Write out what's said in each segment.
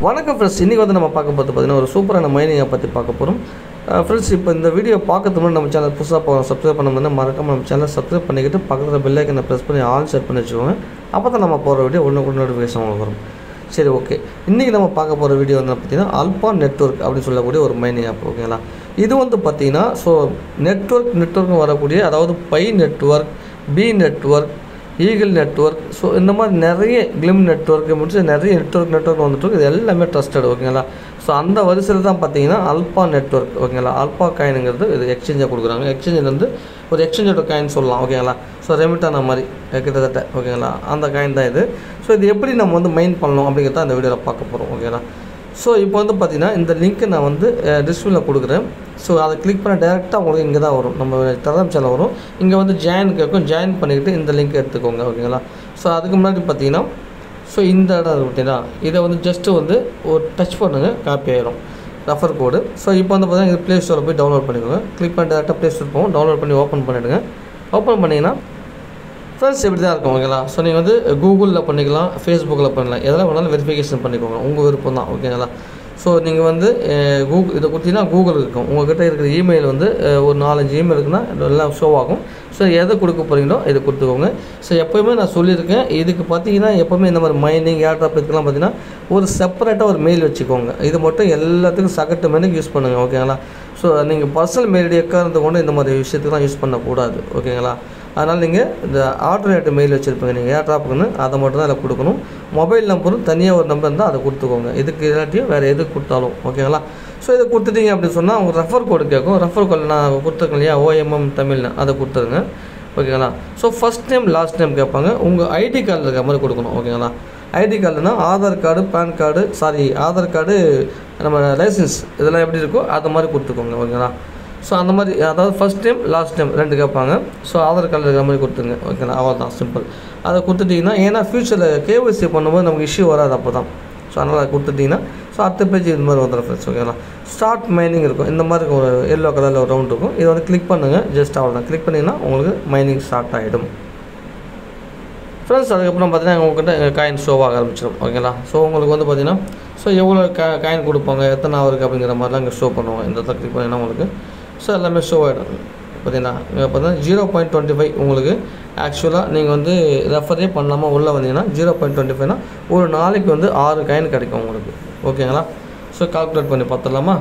வணக்கம் ஃப்ரெண்ட்ஸ் இன்றைக்கி வந்து நம்ம பார்க்க போகிறது பார்த்தீங்கன்னா ஒரு சூப்பரான மைனிங்கை பற்றி பார்க்க போகிறோம் ஃப்ரெண்ட்ஸ் இப்போ இந்த வீடியோ பார்க்கறதுக்கு முன்னாடி நம்ம சேனல் புதுசாக போகிறோம் சப்ஸ்கிரைப் பண்ண முடியாது மறக்காம நம்ம சேனல் சப்ஸ்கிரைப் பண்ணிக்கிட்டு பக்கத்தில் பெல் ஐக்கனை ப்ரெஸ் பண்ணி ஆல் செட் பண்ணி வச்சுக்கோங்க அப்போ தான் நம்ம போகிற வீடியோ ஒன்று கூட நோட்டிஃபிகேஷன் உங்களுக்கு வரும் சரி ஓகே இன்றைக்கி நம்ம பார்க்க போகிற வீடியோ வந்து பார்த்தீங்கன்னா அல்பா நெட்ஒர்க் அப்படின்னு சொல்லக்கூடிய ஒரு மைனிங் ஆப் ஓகேங்களா இது வந்து பார்த்தீங்கன்னா ஸோ நெட்ஒர்க் நெட்ஒர்க் வரக்கூடிய அதாவது pi network bee network eagle network so இந்த மாதிரி நிறைய கிளிம் நெட்ஒர்க் முடிச்சு நிறைய நெட்ஒர்க் நெட்ஒர்க் வந்துட்டு இருக்கு. இது எல்லாமே ட்ரஸ்டட் ஓகேங்களா ஸோ அந்த வரிசையில் தான் பார்த்தீங்கன்னா அல்பா நெட்ஒர்க் ஓகேங்களா அல்பா காயினுங்கிறது இது எக்ஸ்சேஞ்சாக கொடுக்குறாங்க எக்ஸ்சேஞ்சில் வந்து ஒரு எக்ஸ்சேஞ்சோட காயின் சொல்லலாம் ஓகேங்களா ஸோ ரெமிட்டான மாதிரி அஹ் கிட்டத்தட்ட ஓகேங்களா அந்த காயின் தான் இது ஸோ இது எப்படி நம்ம வந்து மைண்ட் பண்ணணும் அப்படிங்கிறத இந்த வீடியோவில் பார்க்க போகிறோம் ஓகேங்களா ஸோ இப்போ வந்து பார்த்தீங்கன்னா இந்த லிங்க்கை நான் வந்து டிஸ்பிளில் கொடுக்குறேன் ஸோ அதை கிளிக் பண்ண டேரெக்டாக உங்களுக்கு இங்கே தான் வரும் நம்ம டெலாம் சேனல் வரும் இங்கே வந்து ஜாயின் கேட்கும் ஜாயின் பண்ணிக்கிட்டு இந்த லிங்க் எடுத்துக்கோங்க ஓகேங்களா ஸோ அதுக்கு முன்னாடி பார்த்தீங்கன்னா ஸோ இந்த இடம் இருக்கு பார்த்தீங்கன்னா இதை வந்து ஜஸ்ட்டு வந்து ஒரு டச் பண்ணுங்கள் காப்பி ஆயிரும் ரெஃபர் கோடு ஸோ இப்போ வந்து பார்த்தீங்கன்னா இது ப்ளே ஸ்டோரில் போய் டவுன்லோட் பண்ணிக்கோங்க கிளிக் பண்ணி டேரெக்டாக ப்ளே ஸ்டோர் போகும் டவுன்லோட் பண்ணி ஓப்பன் பண்ணிவிடுங்க ஓப்பன் பண்ணிங்கன்னா ஃப்ரெண்ட்ஸ் இப்படி தான் இருக்கும் ஓகேங்களா ஸோ நீங்கள் வந்து கூகுளில் பண்ணிக்கலாம் ஃபேஸ்புக்கில் பண்ணலாம் எதெல்லாம் வேணாலும் வெரிஃபிகேஷன் பண்ணிக்கோங்க உங்கள் விருப்பம் தான் ஓகேங்களா ஸோ நீங்கள் வந்து கூகுள் இதை கொடுத்தீங்கன்னா கூகுள் இருக்கும் உங்கள்கிட்ட இருக்கிற இமெயில் வந்து அஹ், ஒரு நாலஞ்சு இமெயில் இருக்குன்னா எல்லாம் ஷோ ஆகும் ஸோ எதை கொடுக்க போகிறீங்களோ இதை கொடுத்துக்கோங்க ஸோ எப்போயுமே நான் சொல்லியிருக்கேன் இதுக்கு பார்த்தீங்கன்னா எப்போவுமே இந்த மாதிரி மைனிங் ஏர்ட்ராப் இதுக்கெல்லாம் பார்த்தீங்கன்னா ஒரு செப்பரேட்டாக ஒரு மெயில் வச்சுக்கோங்க இது மட்டும் எல்லாத்துக்கும் சகட்டு மெனுக்கு யூஸ் பண்ணுங்கள் ஓகேங்களா ஸோ நீங்கள் பர்சனல் மெயில் எக்காரணத்தை கொண்டு இந்த மாதிரி விஷயத்துக்குலாம் யூஸ் பண்ணக்கூடாது ஓகேங்களா அதனால் நீங்கள் இந்த ஆல்டர்னேட்டிவ் மெயில் வச்சுருப்பீங்க நீங்கள் ஏர்ட்ராப்புக்குன்னு அதை மட்டும் தான் அதில் கொடுக்கணும் மொபைல் நம்பரும் தனியாக ஒரு நம்பர் இருந்தால் அதை கொடுத்துக்கோங்க இதுக்கு இல்லாட்டியும் வேறு எது கொடுத்தாலும் ஓகேங்களா ஸோ இதை கொடுத்துட்டீங்க அப்படின்னு சொன்னால் அவங்க ரெஃபர் கோடு கேட்கும் ரெஃபர் கோட் நான் கொடுத்துருக்கேன் இல்லையா ஓஎம்எம் தமிழ்னு அதை கொடுத்துருங்க ஓகேங்களா so first time last time கேட்பாங்க உங்கள் ஐடி கார்டில் இருக்க மாதிரி கொடுக்கணும் ஓகேங்களா ஐடி கார்டுனா Aadhaar card PAN card sorry Aadhaar card நம்ம லைசன்ஸ் இதெல்லாம் எப்படி இருக்கோ அது மாதிரி கொடுத்துக்கோங்க ஓகேங்களா ஸோ அந்த மாதிரி அதாவது ஃபஸ்ட் டைம் லாஸ்ட் டைம் ரெண்டு கேட்பாங்க ஸோ ஆதார் கார்டில் இருக்கிற மாதிரி கொடுத்துங்க ஓகேங்களா அவ்வளோ தான் சிம்பிள் அதை கொடுத்துட்டிங்கன்னா ஏன்னா ஃப்யூச்சரில் கேஒய்சி பண்ணும்போது நமக்கு இஷ்யூ வராது அப்போ தான் ஸோ அதனால் அதை கொடுத்துட்டிங்கன்னா ஸோ அடுத்த பேஜ் இந்த மாதிரி வந்துடும் ஃப்ரெண்ட்ஸ் ஓகேங்களா ஸ்டார்ட் மைனிங் இருக்கும் இந்த மாதிரி இருக்கும் ஒரு எல்லோ கலரில் ஒரு ரவுண்ட் இருக்கும் இதை வந்து கிளிக் பண்ணுங்கள் ஜஸ்ட் அவ்வளோ தான் கிளிக் பண்ணிங்கன்னா உங்களுக்கு மைனிங் ஸ்டார்ட் ஆகிடும் ஃப்ரெண்ட்ஸ் அதுக்கப்புறம் பார்த்தீங்கன்னா உங்கள்கிட்ட காயின் ஷோ ஆக ஆரம்பிச்சிடும் ஓகேங்களா ஸோ உங்களுக்கு வந்து பார்த்தீங்கன்னா ஸோ எவ்வளோ கா காயின் கொடுப்பாங்க எத்தனை அவருக்கு அப்படிங்கிற மாதிரிலாம் இங்கே ஷோ பண்ணுவாங்க இந்த இடத்துல கிளிக் பண்ணிங்கன்னா உங்களுக்கு ஸோ எல்லாமே ஷோ ஆகிடும் பார்த்தீங்கன்னா இங்கே பார்த்தீங்கன்னா ஜீரோ பாயிண்ட் டுவெண்ட்டி ஃபைவ் உங்களுக்கு ஆக்சுவலாக நீங்கள் வந்து ரெஃபரே பண்ணாமல் உள்ளே வந்தீங்கன்னா ஜீரோ பாயிண்ட் டுவெண்ட்டி ஃபைவ்னா ஒரு நாளைக்கு வந்து ஆறு காயின் கிடைக்கும் உங்களுக்கு ஓகேங்களா ஸோ கால்குலேட் பண்ணி பார்த்துடலாமா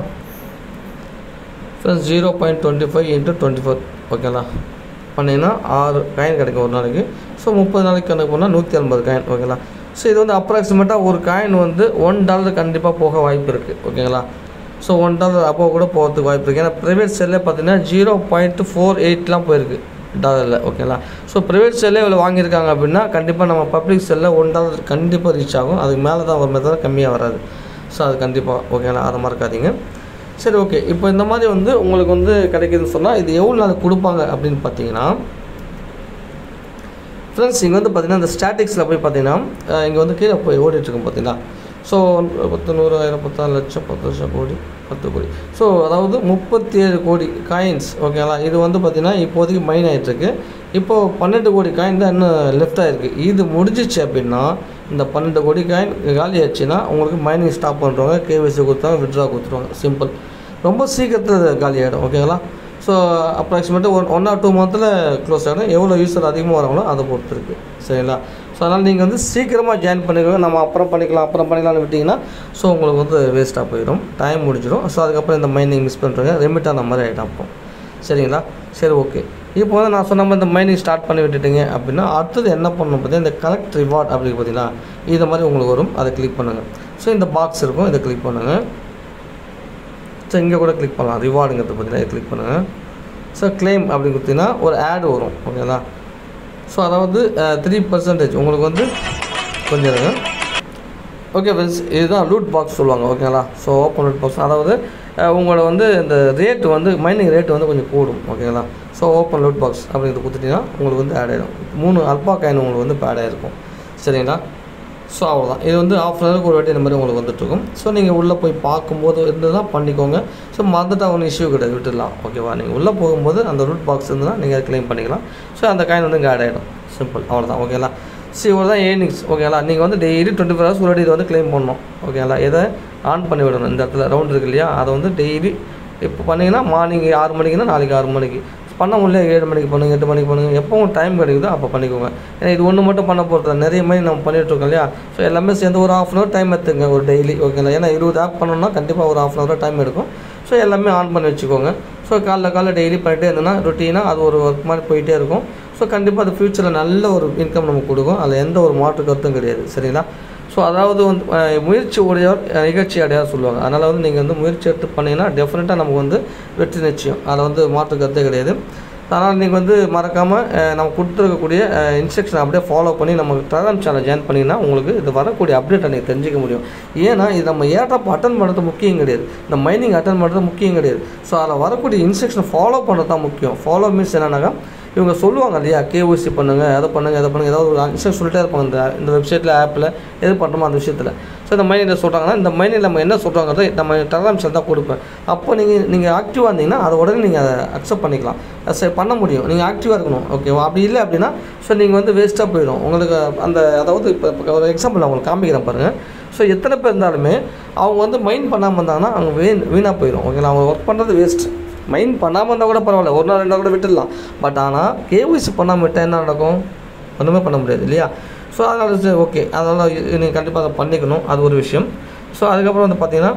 friends zero point twenty five into twenty four ஓகேங்களா பண்ணிங்கன்னா ஆறு காயின் கிடைக்கும் ஒரு நாளைக்கு ஸோ முப்பது நாளைக்கு கணக்கு பண்ணால் நூற்றி ஐம்பது காயின் ஓகேங்களா ஸோ இது வந்து அப்ராக்சிமேட்டாக ஒரு காயின் வந்து ஒன் டாலர் கண்டிப்பாக போக வாய்ப்பு இருக்குது ஓகேங்களா ஸோ ஒன் டாலர் அப்போ கூட போகிறதுக்கு வாய்ப்பு இருக்குது ஏன்னா ப்ரைவேட் செல்லே பார்த்தீங்கன்னா ஜீரோ பாயிண்ட் ஃபோர் எயிட்லாம் போயிருக்கு டாலரில் ஓகேங்களா ஸோ ப்ரைவேட் செல்லே இவ்வளோ வாங்கியிருக்காங்க அப்படின்னா கண்டிப்பாக நம்ம பப்ளிக் செல்லில் ஒன் டாலர் கண்டிப்பாக ரீச் ஆகும் அதுக்கு மேலே தான் ஒரு தவிர கம்மியாக வராது ஸோ அது கண்டிப்பாக ஓகேங்களா அதை மறக்காதீங்க சரி ஓகே இப்போ இந்த மாதிரி வந்து உங்களுக்கு வந்து கிடைக்குதுன்னு சொன்னால் இது எவ்வளோ நாள் கொடுப்பாங்க அப்படின்னு பார்த்தீங்கன்னா ஃப்ரெண்ட்ஸ் இங்கே வந்து பார்த்தீங்கன்னா இந்த ஸ்டாட்டிக்ஸில் போய் பார்த்தீங்கன்னா இங்கே வந்து கீழே போய் ஓடிட்டுருக்கும் பார்த்தீங்களா ஸோ பத்து நூறு ஆயிரம் பத்தாறு லட்சம் பத்து லட்சம் கோடி பத்து கோடி ஸோ அதாவது முப்பத்தி ஏழு கோடி காயின்ஸ் ஓகேங்களா இது வந்து பார்த்திங்கன்னா இப்போதைக்கு மைன் ஆகிட்டுருக்கு இப்போது பன்னெண்டு கோடி காயின் தான் இன்னும் லெஃப்ட் ஆகிருக்கு இது முடிஞ்சிச்சு அப்படின்னா இந்த பன்னெண்டு கோடி காயின் காலி ஆச்சுன்னா உங்களுக்கு மைனிங் ஸ்டாப் பண்ணுறவங்க கேவிசி கொடுத்தாங்க விட்ரா கொடுத்துருவாங்க சிம்பிள் ரொம்ப சீக்கிரத்தில் காலி ஆகிடும் ஓகேங்களா ஸோ அப்ராக்சிமேட்டாக ஒன் ஒன் ஆர் டூ மந்தில் க்ளோஸ் ஆகிடும் எவ்வளோ யூஸர் அதிகமாக வராங்களோ அதை பொறுத்து இருக்குது சரிங்களா ஸோ அதனால் நீங்கள் வந்து சீக்கிரமாக ஜாயின் பண்ணிக்கோங்க நம்ம அப்புறம் பண்ணிக்கலாம் அப்புறம் பண்ணிக்கலாம்னு விட்டிங்கன்னா ஸோ உங்களுக்கு வந்து வேஸ்ட்டாக போயிடும் டைம் முடிஞ்சிடும் ஸோ அதுக்கப்புறம் இந்த மைனிங் மிஸ் பண்ணுறவங்க ரெமிட்டான மாதிரி ஆகிடும் அப்போ சரிங்களா சரி ஓகே இப்போ வந்து நான் சொன்ன மாதிரி இந்த மைனிங் ஸ்டார்ட் பண்ணி விட்டுட்டீங்க அப்படின்னா அடுத்தது என்ன பண்ணணும் பார்த்தீங்கன்னா இந்த கலெக்ட் ரிவார்ட் அப்படி பார்த்தீங்கன்னா இது மாதிரி உங்களுக்கு வரும் அதை கிளிக் பண்ணுங்கள் ஸோ இந்த பாக்ஸ் இருக்கும் இதை கிளிக் பண்ணுங்கள் ஸோ இங்கே கூட கிளிக் பண்ணலாம் ரிவார்டுங்கிறது பார்த்தீங்கன்னா இதை கிளிக் பண்ணுங்கள் ஸோ கிளைம் அப்படின்னு கொடுத்தீங்கன்னா ஒரு ஆட் வரும் ஓகேங்களா ஸோ அதாவது த்ரீ பர்சன்டேஜ் உங்களுக்கு வந்து கொஞ்சம் இருங்க ஓகே ஃப்ரெண்ட்ஸ் இதுதான் ரூட் பாக்ஸ் சொல்லுவாங்க ஓகேங்களா ஸோ ஓப்பன் ரூட் பாக்ஸ் அதாவது அஹ், உங்களோட வந்து இந்த ரேட் வந்து மைனிங் ரேட் வந்து கொஞ்சம் கூடும் ஓகேங்களா ஸோ ஓப்பன் லூட் பாக்ஸ் அப்படிங்கிறது கொடுத்துட்டிங்கன்னா உங்களுக்கு வந்து ஆட் ஆகிடும் மூணு அல்பா காயின் உங்களுக்கு வந்து இப்போ ஆட் ஆகிருக்கும் சரிங்களா ஸோ அவ்வளோதான் இது வந்து ஆஃப் அன் ஹவருக்கு ஒரு வாட்டி இந்த மாதிரி உங்களுக்கு வந்துட்டுருக்கும் ஸோ நீங்கள் உள்ளே போய் பார்க்கும்போது இருந்ததுன்னா பண்ணிக்கோங்க ஸோ மறந்துட்டா ஒன்றும் இஷ்யூ கிடையாது விட்டுடலாம் ஓகேவா நீங்கள் உள்ளே போகும்போது அந்த ரூட் பாக்ஸ் இருந்ததுன்னா நீங்கள் க்ளைம் பண்ணிக்கலாம் ஸோ அந்த காயின் வந்து இங்கே ஆட் ஆகிடும் சிம்பிள் அவ்வளோதான் ஓகேங்களா சி இவ்வளோ தான் ஏர்னிங்ஸ் ஓகேங்களா நீங்கள் வந்து டெய்லி டுவெண்ட்டி ஃபோர் ஹவர்ஸ் ஒரு இது வந்து க்ளைம் பண்ணணும் ஓகேங்களா எதை ஆன் பண்ணி விடணும் இந்த இடத்துல ரவுண்ட் இருக்கு இல்லையா அதை வந்து டெய்லி இப்போ பண்ணிங்கன்னா மார்னிங் ஆறு மணிக்குன்னா நாளைக்கு ஆறு மணிக்கு பண்ண முடியல ஏழு மணிக்கு பண்ணுங்க எட்டு மணிக்கு பண்ணுங்க எப்போ உங்களுக்கு டைம் கிடைக்குதோ அப்போ பண்ணிக்கோங்க ஏன்னா இது ஒன்று மட்டும் பண்ண போகிறது நிறைய மாதிரி நம்ம பண்ணிட்டு இருக்கோம் இல்லையா ஸோ எல்லாமே சேர்ந்து ஒரு ஆஃப் அன் ஹவர் டைம் எடுத்துங்க ஒரு டெய்லி ஓகேங்களா ஏன்னா இருபது ஆப் பண்ணணும்னா கண்டிப்பாக ஒரு ஆஃப் அன் ஹவர் டைம் எடுக்கும் ஸோ எல்லாமே ஆன் பண்ணி வச்சுக்கோங்க ஸோ காலைல காலைல டெய்லி பண்ணிட்டே இருந்தோன்னா ரொட்டீனாக அது ஒரு ஒர்க் மாதிரி போயிட்டே இருக்கும் ஸோ கண்டிப்பாக அது ஃப்யூச்சரில் நல்ல ஒரு இன்கம் நமக்கு கொடுக்கும் அதில் எந்த ஒரு மாற்று கருத்தும் கிடையாது சரிங்களா ஸோ அதாவது வந்து அஹ், முயற்சி உடையவர் அஹ், நிகழ்ச்சி அடையார் சொல்லுவாங்க அதனால் வந்து நீங்கள் வந்து முயற்சி எடுத்து பண்ணீங்கன்னா டெஃபினட்டாக நமக்கு வந்து வெற்றி நிச்சயம் அதில் வந்து மாற்று கருத்தே கிடையாது அதனால் நீங்கள் வந்து மறக்காமல் நம்ம கொடுத்துருக்கக்கூடிய இன்ஸ்ட்ரக்ஷன் அப்படியே ஃபாலோ பண்ணி நம்ம டெலாம் சேனல் ஜாயின் பண்ணிங்கன்னா உங்களுக்கு இது வரக்கூடிய அப்டேட்டை நீங்கள் தெரிஞ்சிக்க முடியும் ஏன்னா இது நம்ம ஏர்டாப் அட்டன் பண்ணுறது முக்கியம் கிடையாது இந்த மைனிங் அட்டன் பண்ணுறது முக்கியம் கிடையாது ஸோ அதில் வரக்கூடிய இன்ஸ்ட்ரக்ஷன் ஃபாலோ பண்ணுறது தான் முக்கியம் ஃபாலோ மீன்ஸ் என்னன்னாக்கா இவங்க சொல்லுவாங்க இல்லையா கேஓசி பண்ணுங்கள் அதை பண்ணுங்கள் அதை பண்ணுங்கள் ஏதாவது ஒரு இன்ஸ்ட்ரக்ஷன் சொல்லிட்டே இருப்பாங்க இந்த இந்த வெப்சைட்டில் ஆப்பில் எது பண்ணுறோமோ அந்த விஷயத்தில் ஸோ இந்த மைனில் சொல்கிறாங்கன்னா இந்த மைனில் நம்ம என்ன சொல்கிறாங்கிறத நம்ம டெலாம் சேனல் தான் கொடுப்பேன் அப்போ நீங்கள் நீங்கள் ஆக்டிவாக இருந்தீங்கன்னா அதை உடனே நீங்கள் அதை அக்செப்ட் பண்ணிக்கலாம் அது சரி பண்ண முடியும் நீங்கள் ஆக்டிவாக இருக்கணும் ஓகேவா அப்படி இல்லை அப்படின்னா ஸோ நீங்கள் வந்து வேஸ்ட்டாக போயிடும் உங்களுக்கு அந்த அதாவது இப்போ இப்போ ஒரு எக்ஸாம்பிள் அவங்களுக்கு காமிக்கிறேன் பாருங்கள் ஸோ எத்தனை பேர் இருந்தாலுமே அவங்க வந்து மைண்ட் பண்ணாமல் இருந்தாங்கன்னா அவங்க வீண் வீணாக போயிடும் ஓகேங்களா அவங்க ஒர்க் பண்ணுறது வேஸ்ட் மைண்ட் பண்ணாமல் இருந்தால் கூட பரவாயில்ல ஒரு நாள் ரெண்டு நாள் கூட விட்டுடலாம் பட் ஆனால் கேஒய்சி பண்ணாமல் விட்டால் என்ன நடக்கும் ஒன்றுமே பண்ண முடியாது இல்லையா ஸோ அதனால் சரி ஓகே அதனால் நீங்கள் கண்டிப்பாக அதை பண்ணிக்கணும் அது ஒரு விஷயம் ஸோ அதுக்கப்புறம் வந்து பார்த்தீங்கன்னா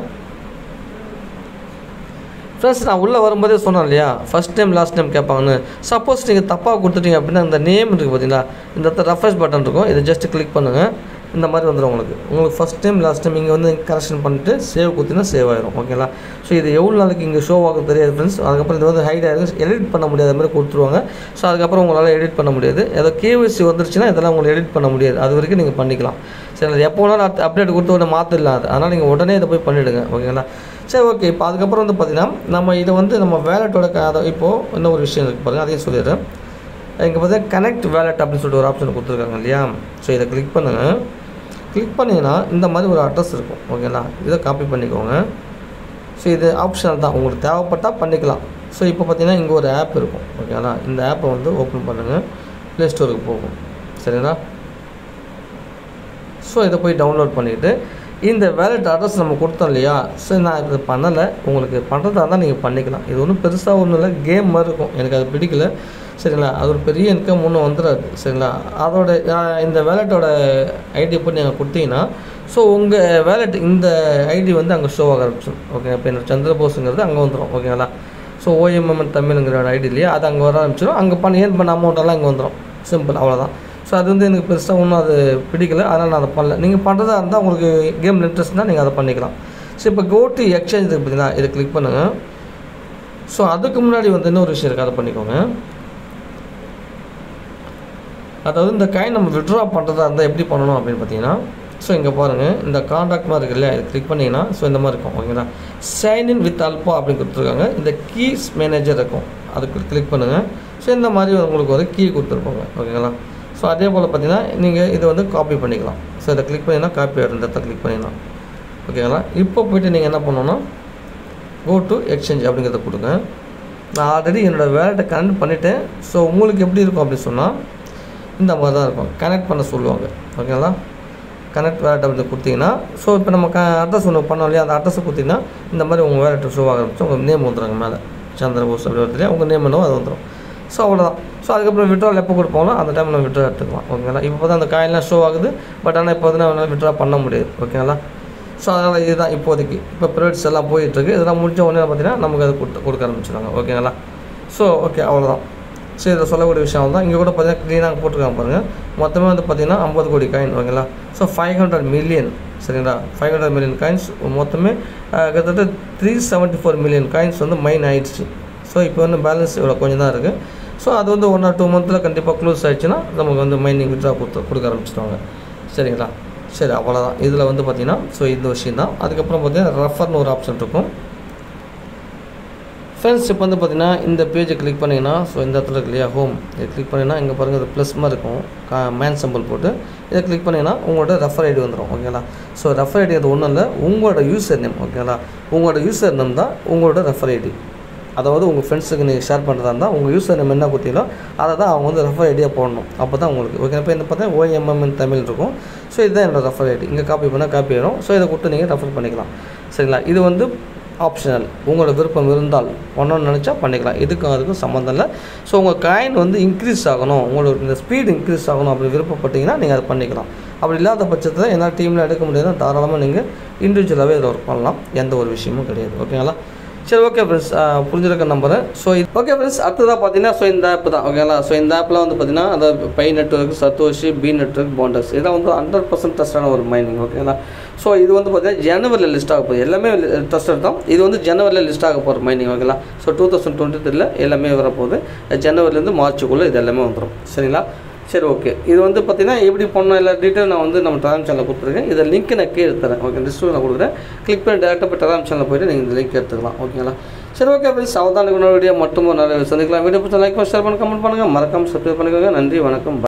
ஃப்ரெண்ட்ஸ் நான் உள்ளே வரும்போதே சொன்னேன் இல்லையா ஃபஸ்ட் டைம் லாஸ்ட் டைம் கேட்பாங்கன்னு சப்போஸ் நீங்கள் தப்பாக கொடுத்துட்டீங்க அப்படின்னா இந்த நேம் இருக்குது பார்த்தீங்களா இந்த இடத்துல ரெஃப்ரெஷ் பட்டன் இருக்கும் இதை ஜஸ்ட் கிளிக் பண்ணுங்கள் இந்த மாதிரி வந்துடும் உங்களுக்கு உங்களுக்கு ஃபஸ்ட் டைம் லாஸ்ட் டைம் இங்கே வந்து கரெக்ஷன் பண்ணிட்டு சேவ் கொடுத்தீங்கன்னா சேவ் ஆயிரும் ஓகேங்களா ஸோ இது எவ்வளோ நாளைக்கு இங்கே ஷோ ஆக தெரியாது ஃப்ரெண்ட்ஸ் அதுக்கப்புறம் இது வந்து ஹைட் ஆகிருக்கு எடிட் பண்ண முடியாத மாதிரி கொடுத்துருவாங்க ஸோ அதுக்கப்புறம் உங்களால் எடிட் பண்ண முடியாது ஏதோ கேவிசி வந்துருச்சுன்னா இதெல்லாம் உங்களுக்கு எடிட் பண்ண முடியாது அது வரைக்கும் நீங்கள் பண்ணிக்கலாம் சரி அது எப்போ வேணாலும் அப்டேட் கொடுத்து உடனே மாற்றிடலாம் அது அதனால் நீங்கள் உடனே இதை போய் பண்ணிவிடுங்க ஓகேங்களா சரி ஓகே இப்போ அதுக்கப்புறம் வந்து பார்த்தீங்கன்னா நம்ம இதை வந்து நம்ம வேலட்டோட அதை இப்போது இன்னும் ஒரு விஷயம் இருக்குது பாருங்கள் அதையும் சொல்லிடுறேன் இங்கே பார்த்தீங்கன்னா கனெக்ட் வேலட் அப்படின்னு சொல்லிட்டு ஒரு ஆப்ஷன் கொடுத்துருக்காங்க இல்லையா ஸோ இதை கிளிக் பண்ணுங்கள் கிளிக் பண்ணிங்கன்னா இந்த மாதிரி ஒரு அட்ரஸ் இருக்கும் ஓகேங்களா இதை காப்பி பண்ணிக்கோங்க ஸோ இது ஆப்ஷனல் தான் உங்களுக்கு தேவைப்பட்டால் பண்ணிக்கலாம் ஸோ இப்போ பார்த்தீங்கன்னா இங்கே ஒரு ஆப் இருக்கும் ஓகேங்களா இந்த ஆப்பை வந்து ஓப்பன் பண்ணுங்கள் ப்ளே ஸ்டோருக்கு போகும் சரிங்களா ஸோ இதை போய் டவுன்லோட் பண்ணிவிட்டு இந்த வேலட் அட்ரஸ் நம்ம கொடுத்தோம் இல்லையா ஸோ நான் இது பண்ணலை உங்களுக்கு பண்ணுறதா இருந்தால் நீங்கள் பண்ணிக்கலாம் இது ஒன்றும் பெருசாக ஒன்றும் இல்லை கேம் மாதிரி இருக்கும் எனக்கு அது பிடிக்கல சரிங்களா அது ஒரு பெரிய இன்கம் ஒன்றும் வந்துடாது சரிங்களா அதோட அஹ், இந்த வேலட்டோட ஐடி போட்டு நீங்கள் கொடுத்தீங்கன்னா ஸோ உங்கள் வேலட் இந்த ஐடி வந்து அங்கே ஷோ ஆக ஆரம்பிச்சிடும் ஓகே இப்போ என்னோட சந்திரபோஸுங்கிறது அங்கே வந்துடும் ஓகேங்களா ஸோ ஓஎம்எம் தமிழ்ங்கிற ஐடி இல்லையா அது அங்கே வர ஆரம்பிச்சிடும் அங்கே பண்ண ஏன் பண்ண அமௌண்ட்டெல்லாம் இங்கே வந்துடும் சிம்பிள் அவ்வளோதான் ஸோ அது வந்து எனக்கு பெருசாக ஒன்றும் அது பிடிக்கல அதனால் நான் அதை பண்ணல நீங்கள் பண்ணுறதா இருந்தால் உங்களுக்கு கேம் இன்ட்ரெஸ்ட்னா நீங்கள் அதை பண்ணிக்கலாம் ஸோ இப்போ கோ டு எக்ஸ்சேஞ்ச் இருக்குது பார்த்தீங்களா இதை கிளிக் பண்ணுங்கள் ஸோ அதுக்கு முன்னாடி வந்து இன்னொரு விஷயம் இருக்குது அதை பண்ணிக்கோங்க அதாவது இந்த காயின் நம்ம விட்ரா பண்ணுறதா இருந்தால் எப்படி பண்ணணும் அப்படின்னு பார்த்தீங்கன்னா ஸோ இங்கே பாருங்கள் இந்த காண்டாக்ட் மாதிரி இருக்கு இல்லையா இது கிளிக் பண்ணிங்கன்னா ஸோ இந்த மாதிரி இருக்கும் ஓகேங்களா சைன் இன் வித் அல்பா அப்படின்னு கொடுத்துருக்காங்க இந்த கீஸ் மேனேஜர் இருக்கும் அதுக்கு கிளிக் பண்ணுங்கள் ஸோ இந்த மாதிரி உங்களுக்கு ஒரு கீ கொடுத்துருப்பாங்க ஓகேங்களா ஸோ அதே போல் பார்த்தீங்கன்னா நீங்கள் இதை வந்து காப்பி பண்ணிக்கலாம் ஸோ இதை கிளிக் பண்ணிங்கன்னா காப்பி ஆகிடும் இந்த இடத்த கிளிக் பண்ணிக்கலாம் ஓகேங்களா இப்போ போயிட்டு நீங்கள் என்ன பண்ணணும்னா கோ டு எக்ஸ்சேஞ்ச் அப்படிங்கிறத கொடுங்க நான் ஆல்ரெடி என்னோடய வேலட்டை கனெக்ட் பண்ணிவிட்டேன் ஸோ உங்களுக்கு எப்படி இருக்கும் அப்படின்னு சொன்னால் இந்த மாதிரி தான் இருக்கும் கனெக்ட் பண்ண சொல்லுவாங்க ஓகேங்களா கனெக்ட் வேலட் அப்படி கொடுத்தீங்கன்னா ஸோ இப்போ நம்ம க அட்ரஸ் ஒன்று பண்ணோம் இல்லையா அந்த அட்ரஸை கொடுத்தீங்கன்னா இந்த மாதிரி உங்கள் வேலட் ஷோ ஆக ஆரம்பிச்சு உங்கள் நேம் வந்துடுங்க மேலே சந்திரபோஸ் அப்படி வருது இல்லையா உங்கள் நேம் என்னவோ அது வந்துடும் ஸோ அவ்வளோதான் ஸோ அதுக்கப்புறம் விட்ரால் எப்போ கொடுப்பாங்களோ அந்த டைம் நம்ம விட்ரா எடுத்துக்கலாம் ஓகேங்களா இப்போ தான் அந்த காயின்லாம் ஷோ ஆகுது பட் ஆனால் இப்போ வந்து நான் விட்ரா பண்ண முடியாது ஓகேங்களா ஸோ அதனால் இதுதான் இப்போதைக்கு இப்போ ப்ரைவேட்ஸ் எல்லாம் போயிட்டுருக்கு இதெல்லாம் முடிஞ்ச உடனே பார்த்தீங்கன்னா நமக்கு அது கொடுத்து கொடுக்க ஆரம்பிச்சிடுவாங்க ஓகேங்களா ஸோ ஓகே அவ்வளோதான் ஸோ இதில் சொல்லக்கூடிய விஷயம் தான் இங்கே கூட பார்த்தீங்கன்னா க்ளீனாக போட்டிருக்காங்க பாருங்கள் மொத்தமே வந்து பார்த்தீங்கன்னா ஐம்பது கோடி காயின் ஓகேங்களா ஸோ ஃபைவ் ஹண்ட்ரட் மில்லியன் சரிங்களா ஃபைவ் ஹண்ட்ரட் மில்லியன் காயின்ஸ் மொத்தமே அஹ், கிட்டத்தட்ட three seventy four million coins வந்து மைன் ஆயிடுச்சு ஸோ இப்போ வந்து பேலன்ஸ் இவ்வளோ கொஞ்சம் தான் இருக்குது ஸோ அது வந்து ஒன் ஆர் டூ மந்தில் கண்டிப்பாக க்ளோஸ் ஆயிடுச்சுன்னா நமக்கு வந்து மைனிங் விட்ரா கொடுத்து கொடுக்க ஆரம்பிச்சிடுவாங்க சரிங்களா சரி அவ்வளோதான் இதில் வந்து பார்த்தீங்கன்னா ஸோ இந்த விஷயம் தான் அதுக்கப்புறம் பார்த்தீங்கன்னா ரெஃபர்னு ஒரு ஆப்ஷன் இருக்கும் ஃப்ரெண்ட்ஸ் இப்போ வந்து பார்த்தீங்கன்னா இந்த பேஜை கிளிக் பண்ணிங்கன்னா ஸோ இந்த இடத்துல இருக்கு இல்லையா ஹோம் இதை கிளிக் பண்ணிங்கன்னா இங்கே பாருங்கள் இது ப்ளஸ் மாதிரி இருக்கும் கா மேன் சிம்பிள் போட்டு இதை கிளிக் பண்ணிங்கன்னா உங்களோட ரெஃபர் ஐடி வந்துடும் ஓகேங்களா ஸோ ரெஃபர் ஐடி அது ஒன்றும் இல்லை உங்களோட யூசர் நேம் ஓகேங்களா உங்களோட யூசர் நேம் தான் உங்களோட ரெஃபர் ஐடி அதாவது உங்கள் ஃப்ரெண்ட்ஸுக்கு நீங்கள் ஷேர் பண்ணுறதா இருந்தால் உங்கள் யூசர் நேம் என்ன கொடுத்தீங்களோ அதை தான் அவங்க வந்து ரெஃபர் ஐடியா போடணும் அப்போ தான் உங்களுக்கு ஓகே இப்போ இந்த பார்த்தா ஓஎம்எம்என் தமிழ் இருக்கும் ஸோ இதுதான் என்னோட ரெஃபர் ஐடி இங்கே காப்பி பண்ணால் காப்பி ஆயிடும் ஸோ இதை கொடுத்து நீங்கள் ரெஃபர் பண்ணிக்கலாம் சரிங்களா இது வந்து ஆப்ஷனல் உங்களோட விருப்பம் இருந்தால் ஒன்றொன்று நினச்சா பண்ணிக்கலாம் இதுக்கும் அதுக்கும் சம்மந்தம் இல்லை ஸோ உங்கள் காயின் வந்து இன்க்ரீஸ் ஆகணும் உங்களோட இந்த ஸ்பீடு இன்க்ரீஸ் ஆகணும் அப்படி விருப்பப்பட்டீங்கன்னா நீங்கள் அதை பண்ணிக்கலாம் அப்படி இல்லாத பட்சத்தில் என்ன டீமில் எடுக்க முடியாது தாராளமாக நீங்கள் இண்டிவிஜுவலாகவே இதில் ஒர்க் பண்ணலாம் எந்த ஒரு விஷயமும் கிடையாது ஓகேங்களா சரி ஓகே ஃப்ரெண்ட்ஸ் புரிஞ்சிருக்க நம்புறேன் ஸோ இது ஓகே ஃப்ரெண்ட்ஸ் அடுத்ததாக பார்த்தீங்கன்னா ஸோ இந்த ஆப் தான் ஓகேங்களா ஸோ இந்த ஆப்பில் வந்து பார்த்தீங்கன்னா அதாவது pi network Satoshi B network போண்டஸ் இதெல்லாம் வந்து ஹண்ட்ரட் பர்சன்ட் ட்ரஸ்டான ஒரு மைனிங் ஓகேங்களா ஸோ இது வந்து பார்த்தீங்கன்னா ஜனவரியில் லிஸ்ட் ஆக போகுது எல்லாமே ட்ரஸ்டட் தான் இது வந்து ஜனவரியில் லிஸ்ட் ஆக போகிற மைனிங் ஓகேங்களா ஸோ டூ தௌசண்ட் டுவெண்ட்டி த்ரீல எல்லாமே வரப்போகுது ஜனவரிலேருந்து மார்ச்சுக்குள்ளே இது எல்லாமே வந்துடும் சரிங்களா சரி ஓகே இது வந்து பார்த்தீங்கன்னா எப்படி பண்ணணும் எல்லா டீட்டெயில் நான் வந்து நம்ம டெலாம் சேனலில் கொடுத்துருக்கேன் இதை லிங்க் நான் கீழே தரேன் ஓகே டிஸ்கிரிப்ஷன் நான் கொடுக்குறேன் கிளிக் பண்ணி டேரெக்டாக போய் டெலாம் சேனலில் போயிட்டு நீங்கள் இந்த லிங்க் எடுத்துக்கலாம் ஓகேங்களா சரி ஓகே ஃப்ரெண்ட்ஸ் அவதான் வீடியோ மட்டும் ஒரு நல்ல சந்திக்கலாம் வீடியோ பிடிச்ச லைக் ஷேர் பண்ணி கமெண்ட் பண்ணுங்கள் மறக்காமல் சப்ஸ்கிரைப் பண்ணிக்கோங்க நன்றி வணக்கம்